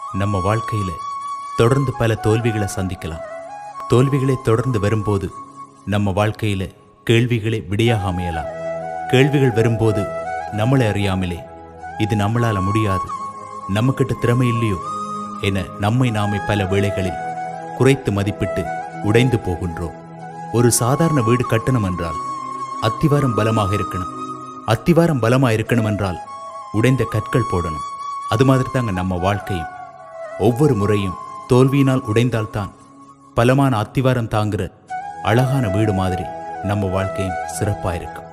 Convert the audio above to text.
நம்ம வாழ்க்கையில தொடர்ந்து பல தோல்விகளை சந்திக்கலாம் தோல்விகளை தொடர்ந்து வரும்போது நம்ம வாழ்க்கையில கேள்விகளே விடையாக அமையலாம் கேள்விகள் வரும்போது நம்மளை அறியாமலே இது நம்மளால முடியாது நம்மக்கிட்ட திறமை இல்லையோ என நம்மை நாமே பல வேளைகளில் குறைத்து மதிப்பிட்டு உடைந்து போகின்றோம் ஒரு சாதாரண வீடு கட்டணும் என்றால் அத்திவாரம் பலமாக இருக்கணும் அத்திவாரம் பலமாக இருக்கணும் என்றால் உடைந்த கற்கள் போடணும் அது மாதிரி தாங்க நம்ம வாழ்க்கையும் ஒவ்வொரு முறையும் தோல்வியினால் உடைந்தால்தான் பலமான அத்திவாரம் தாங்குற அழகான வீடு மாதிரி நம்ம வாழ்க்கையும் சிறப்பாக இருக்கும்